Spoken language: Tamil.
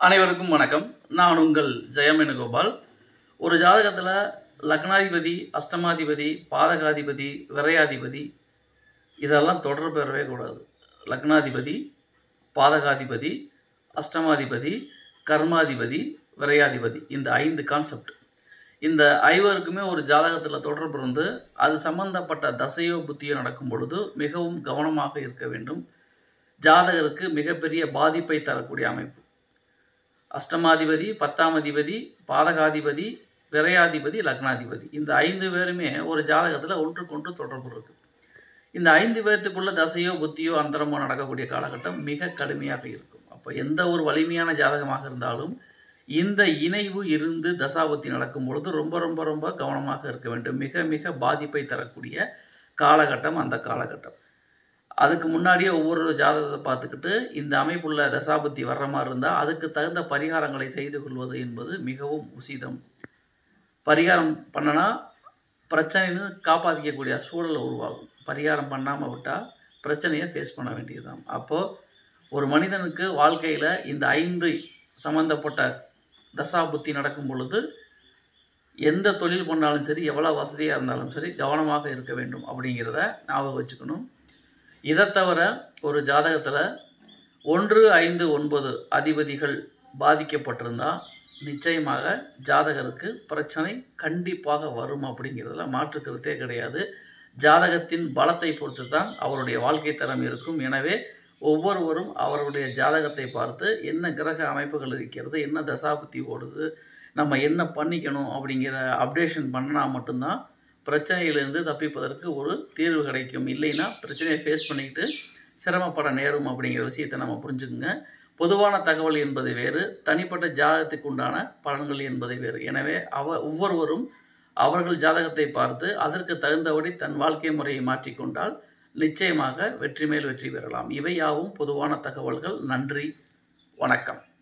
அனைவருக்கும் வணக்கம் நான் உங்கள் ஜெயமேனுகோபால் ஒரு ஜாதகத்தில் லக்னாதிபதி அஷ்டமாதிபதி பாதகாதிபதி விரையாதிபதி இதெல்லாம் தொடர்பு பெறவே கூடாது லக்னாதிபதி பாதகாதிபதி அஷ்டமாதிபதி கர்மாதிபதி விரையாதிபதி இந்த ஐந்து கான்செப்ட் இந்த ஐவருக்குமே ஒரு ஜாதகத்தில் தொடர்பு இருந்து அது சம்பந்தப்பட்ட தசையோ புத்தியோ நடக்கும் பொழுது மிகவும் கவனமாக இருக்க வேண்டும் ஜாதகருக்கு மிகப்பெரிய பாதிப்பை தரக்கூடிய அமைப்பு அஷ்டமாதிபதி பத்தாம் அதிபதி பாதகாதிபதி விரையாதிபதி லக்னாதிபதி இந்த ஐந்து பேருமே ஒரு ஜாதகத்தில் ஒன்றுக்கொன்று தொடர்பு இருக்கு இந்த ஐந்து பேர்த்துக்குள்ள தசையோ புத்தியோ அந்தரமோ நடக்கக்கூடிய காலகட்டம் மிக கடுமையாக இருக்கும் அப்போ எந்த ஒரு வலிமையான ஜாதகமாக இருந்தாலும் இந்த இணைவு இருந்து தசாபுத்தி நடக்கும் பொழுது ரொம்ப ரொம்ப ரொம்ப கவனமாக இருக்க வேண்டும் மிக மிக பாதிப்பை தரக்கூடிய காலகட்டம் அந்த காலகட்டம் அதுக்கு முன்னாடியே ஒவ்வொரு ஜாதகத்தை பார்த்துக்கிட்டு இந்த அமைப்புள்ள தசாபுத்தி வர்ற மாதிரி இருந்தால் அதுக்கு தகுந்த பரிகாரங்களை செய்து கொள்வது என்பது மிகவும் உசிதம் பரிகாரம் பண்ணனா பிரச்சனைன்னு காப்பாற்றிக்கக்கூடிய சூழல் உருவாகும் பரிகாரம் பண்ணாமல் விட்டால் பிரச்சனையை ஃபேஸ் பண்ண வேண்டியதுதான் அப்போது ஒரு மனிதனுக்கு வாழ்க்கையில் இந்த ஐந்து சம்மந்தப்பட்ட தசாபுத்தி நடக்கும் பொழுது எந்த தொழில் பண்ணாலும் சரி எவ்வளோ வசதியாக இருந்தாலும் சரி கவனமாக இருக்க வேண்டும் அப்படிங்கிறத ஞாபகம் வச்சுக்கணும் இதை தவிர ஒரு ஜாதகத்தில் ஒன்று ஐந்து ஒன்பது அதிபதிகள் பாதிக்கப்பட்டிருந்தால் நிச்சயமாக ஜாதகருக்கு பிரச்சனை கண்டிப்பாக வரும் அப்படிங்கிறதுல மாற்று கருத்தே கிடையாது ஜாதகத்தின் பலத்தை பொறுத்து தான் அவருடைய வாழ்க்கை தரம் இருக்கும் எனவே ஒவ்வொருவரும் அவருடைய ஜாதகத்தை பார்த்து என்ன கிரக அமைப்புகள் இருக்கிறது என்ன தசாபுத்தி ஓடுது நம்ம என்ன பண்ணிக்கணும் அப்படிங்கிற அப்டேஷன் பண்ணால் மட்டும்தான் பிரச்சனையிலிருந்து தப்பிப்பதற்கு ஒரு தீர்வு கிடைக்கும் இல்லைன்னா பிரச்சனையை ஃபேஸ் பண்ணிக்கிட்டு சிரமப்பட நேரும் அப்படிங்கிற விஷயத்தை நம்ம புரிஞ்சுக்குங்க பொதுவான தகவல் என்பது வேறு தனிப்பட்ட ஜாதகத்துக்கு உண்டான பலன்கள் என்பது வேறு எனவே அவ ஒவ்வொருவரும் அவர்கள் ஜாதகத்தை பார்த்து அதற்கு தகுந்தபடி தன் வாழ்க்கை முறையை மாற்றிக்கொண்டால் நிச்சயமாக வெற்றி மேல் வெற்றி பெறலாம் இவை யாவும் பொதுவான தகவல்கள் நன்றி வணக்கம்